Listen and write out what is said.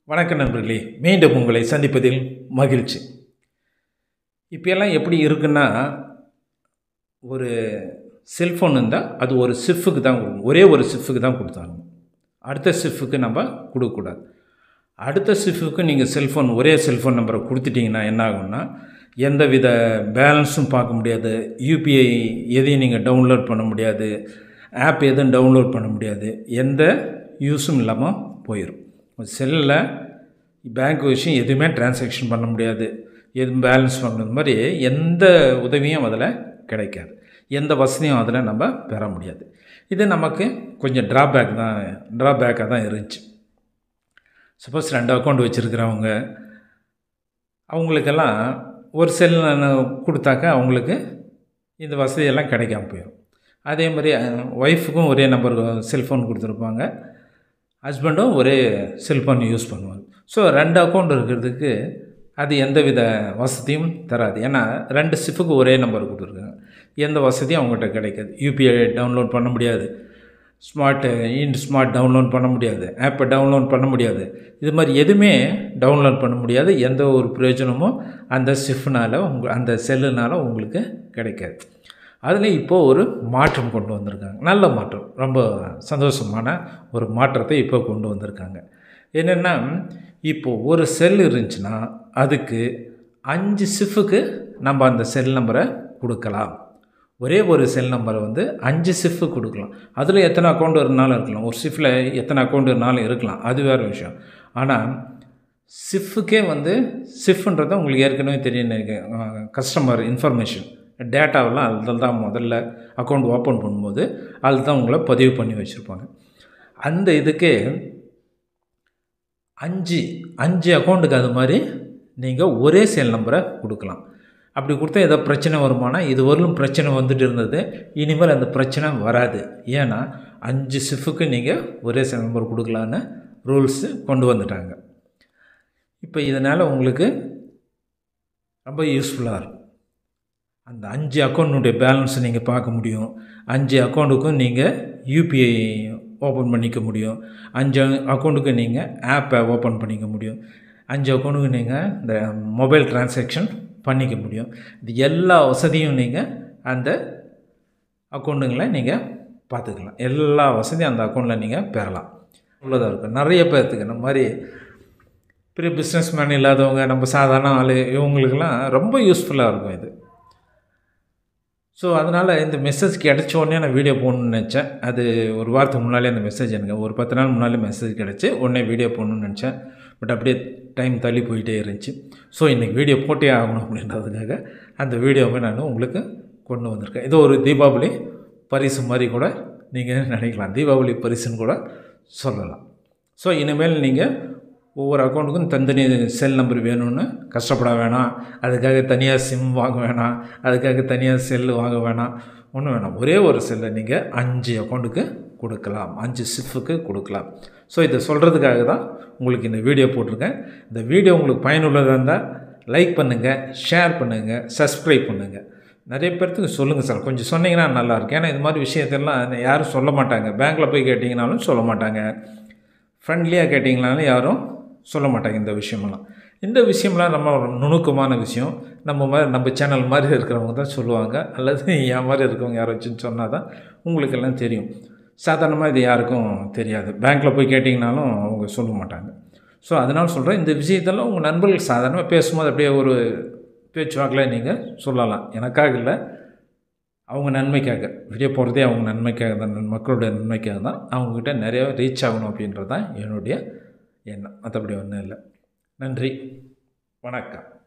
வணக்கம் நண்பர்களே மீண்டும் உங்களை சந்திப்பதில் மகிழ்ச்சி இப்போல்லாம் எப்படி இருக்குன்னா ஒரு செல்ஃபோன் இருந்தால் அது ஒரு சிஃப்ஃபுக்கு தான் கொடுக்கணும் ஒரே ஒரு சிஃப்ஃபுக்கு தான் கொடுத்தாங்க அடுத்த சிஃப்ஃபுக்கு நம்ம கொடுக்கக்கூடாது அடுத்த சிஃப்ஃபுக்கு நீங்கள் செல்ஃபோன் ஒரே செல்ஃபோன் நம்பரை கொடுத்துட்டிங்கன்னா என்ன ஆகும்னா எந்த வித பேலன்ஸும் பார்க்க முடியாது யூபிஐ எதையும் நீங்கள் டவுன்லோட் பண்ண முடியாது ஆப் எதுவும் டவுன்லோட் பண்ண முடியாது எந்த யூஸும் இல்லாமல் போயிடும் செல்லில் பேங்க் விஷயம் எதுவுமே டிரான்சாக்ஷன் பண்ண முடியாது எதுவும் பேலன்ஸ் பண்ணுறது மாதிரி எந்த உதவியும் அதில் கிடைக்காது எந்த வசதியும் அதில் நம்ம பெற முடியாது இது நமக்கு கொஞ்சம் ட்ராபேக் தான் ட்ராபேக்காக தான் இருந்துச்சு சப்போஸ் ரெண்டு அக்கௌண்ட் வச்சுருக்கிறவங்க அவங்களுக்கெல்லாம் ஒரு செல் கொடுத்தாக்கா அவங்களுக்கு இந்த வசதியெல்லாம் கிடைக்காம போயிடும் அதே மாதிரி ஒய்ஃபுக்கும் ஒரே நம்பர் செல்ஃபோன் கொடுத்துருப்பாங்க ஹஸ்பண்டும் ஒரே செல்ஃபோன் யூஸ் பண்ணுவாங்க ஸோ ரெண்டு அக்கௌண்ட் இருக்கிறதுக்கு அது எந்த வித வசதியும் தராது ஏன்னா ரெண்டு சிஃபுக்கு ஒரே நம்பர் கொடுத்துருக்காங்க எந்த வசதியும் அவங்ககிட்ட கிடைக்காது யூபிஐ டவுன்லோட் பண்ண முடியாது ஸ்மார்ட்டு இன் ஸ்மார்ட் டவுன்லோட் பண்ண முடியாது ஆப்பை டவுன்லோட் பண்ண முடியாது இது மாதிரி எதுவுமே டவுன்லோட் பண்ண முடியாது எந்த ஒரு பிரயோஜனமும் அந்த சிஃப்னால் உங்க அந்த செல்லுனால் உங்களுக்கு கிடைக்காது அதில் இப்போது ஒரு மாற்றம் கொண்டு வந்திருக்காங்க நல்ல மாற்றம் ரொம்ப சந்தோஷமான ஒரு மாற்றத்தை இப்போ கொண்டு வந்திருக்காங்க என்னென்னா இப்போது ஒரு செல் இருந்துச்சுன்னா அதுக்கு அஞ்சு சிஃபுக்கு நம்ம அந்த செல் நம்பரை கொடுக்கலாம் ஒரே ஒரு செல் நம்பரை வந்து அஞ்சு சிஃபு கொடுக்கலாம் அதில் எத்தனை அக்கௌண்ட் இருந்தாலும் இருக்கலாம் ஒரு சிஃபில் எத்தனை அக்கௌண்ட் இருந்தாலும் இருக்கலாம் அது வேறு விஷயம் ஆனால் சிஃபுக்கே வந்து சிஃப்ன்றதை உங்களுக்கு ஏற்கனவே தெரியும் கஸ்டமர் இன்ஃபர்மேஷன் டேட்டாவெல்லாம் அதில் தான் முதல்ல அக்கௌண்ட் ஓப்பன் பண்ணும்போது அதில் தான் உங்களை பதிவு பண்ணி வச்சுருப்பாங்க அந்த இதுக்கே அஞ்சு அஞ்சு அக்கௌண்ட்டுக்கு அது மாதிரி நீங்கள் ஒரே செல் நம்பரை கொடுக்கலாம் அப்படி கொடுத்தா ஏதோ பிரச்சனை வருமானா இது வரலும் பிரச்சனை வந்துட்டு இருந்தது இனிமேல் அந்த பிரச்சனை வராது ஏன்னா அஞ்சு சிஃபுக்கு நீங்கள் ஒரே செல் நம்பர் கொடுக்கலான்னு ரூல்ஸு கொண்டு வந்துட்டாங்க இப்போ இதனால் உங்களுக்கு ரொம்ப யூஸ்ஃபுல்லாக இருக்கும் அந்த அஞ்சு அக்கௌண்ட்டுடைய பேலன்ஸை நீங்கள் பார்க்க முடியும் அஞ்சு அக்கௌண்ட்டுக்கும் நீங்கள் யூபிஐ ஓப்பன் பண்ணிக்க முடியும் அஞ்சு அக்கௌண்ட்டுக்கு நீங்கள் ஆப்பை ஓப்பன் பண்ணிக்க முடியும் அஞ்சு அக்கௌண்ட்டுக்கு நீங்கள் இந்த மொபைல் டிரான்சாக்ஷன் பண்ணிக்க முடியும் இது எல்லா வசதியும் நீங்கள் அந்த அக்கௌண்ட்டுங்களை நீங்கள் பார்த்துக்கலாம் எல்லா வசதியும் அந்த அக்கௌண்ட்டில் நீங்கள் பெறலாம் உள்ளதாக இருக்கும் நிறைய பேர்த்துக்கு இந்த மாதிரி பெரிய பிஸ்னஸ் மேன் இல்லாதவங்க நம்ம சாதாரண ஆள் இவங்களுக்கெல்லாம் ரொம்ப யூஸ்ஃபுல்லாக இருக்கும் இது ஸோ அதனால் இந்த மெசேஜ் கிடச்ச உடனே நான் வீடியோ போடணும்னு நினச்சேன் அது ஒரு வாரத்துக்கு முன்னாலே அந்த மெசேஜ் எனக்கு ஒரு பத்து நாள் முன்னாலே மெசேஜ் கிடச்சி உடனே வீடியோ போடணும்னு நினச்சேன் பட் அப்படியே டைம் தள்ளி போயிட்டே இருந்துச்சு ஸோ இன்றைக்கி வீடியோ போட்டே ஆகணும் அப்படின்றதுக்காக அந்த வீடியோவை நான் உங்களுக்கு கொண்டு வந்திருக்கேன் இது ஒரு தீபாவளி பரிசு மாதிரி கூட நீங்கள் நினைக்கலாம் தீபாவளி பரிசுன்னு கூட சொல்லலாம் ஸோ இனிமேல் நீங்கள் ஒவ்வொரு அக்கௌண்ட்டுக்கும் தனித்தனி செல் நம்பர் வேணும்னு கஷ்டப்பட வேணாம் அதுக்காக தனியாக சிம் வாங்க வேணாம் அதுக்காக தனியாக செல் வாங்க வேணாம் ஒன்றும் வேணாம் ஒரே ஒரு செல்லை நீங்கள் அஞ்சு அக்கௌண்ட்டுக்கு கொடுக்கலாம் அஞ்சு சிஃபுக்கு கொடுக்கலாம் ஸோ இதை சொல்கிறதுக்காக தான் உங்களுக்கு இந்த வீடியோ போட்டிருக்கேன் இந்த வீடியோ உங்களுக்கு பயனுள்ளதாக இருந்தால் லைக் பண்ணுங்கள் ஷேர் பண்ணுங்கள் சப்ஸ்கிரைப் பண்ணுங்கள் நிறைய பேர்த்துக்கு சொல்லுங்கள் சார் கொஞ்சம் சொன்னீங்கன்னா நல்லாயிருக்கும் ஏன்னா இது மாதிரி விஷயத்தெல்லாம் யாரும் சொல்ல மாட்டாங்க பேங்க்கில் போய் கேட்டிங்கனாலும் சொல்ல மாட்டாங்க ஃப்ரெண்ட்லியாக கேட்டிங்கனாலும் யாரும் சொல்ல மாட்டாங்க இந்த விஷயமெல்லாம் இந்த விஷயம்லாம் நம்ம ஒரு நுணுக்கமான விஷயம் நம்ம மாதிரி நம்ம சேனல் மாதிரி இருக்கிறவங்க தான் சொல்லுவாங்க அல்லது என் மாதிரி இருக்கவங்க யாராச்சும் சொன்னால் தான் உங்களுக்கெல்லாம் தெரியும் சாதாரணமாக இது யாருக்கும் தெரியாது பேங்க்கில் போய் கேட்டிங்கனாலும் அவங்க சொல்ல மாட்டாங்க ஸோ அதனால் சொல்கிறேன் இந்த விஷயத்தெல்லாம் உங்கள் நண்பர்கள் சாதாரணமாக பேசும்போது அப்படியே ஒரு பேச்சுவாக்கில் நீங்கள் சொல்லலாம் எனக்காக இல்லை அவங்க நன்மைக்காக வீடியோ போடுறதே அவங்க நன்மைக்காக தான் மக்களுடைய நன்மைக்காக தான் அவங்கக்கிட்ட நிறைய ரீச் ஆகணும் அப்படின்றது தான் என்னுடைய எண்ணம் மற்றபடி ஒன்றும் இல்லை நன்றி வணக்கம்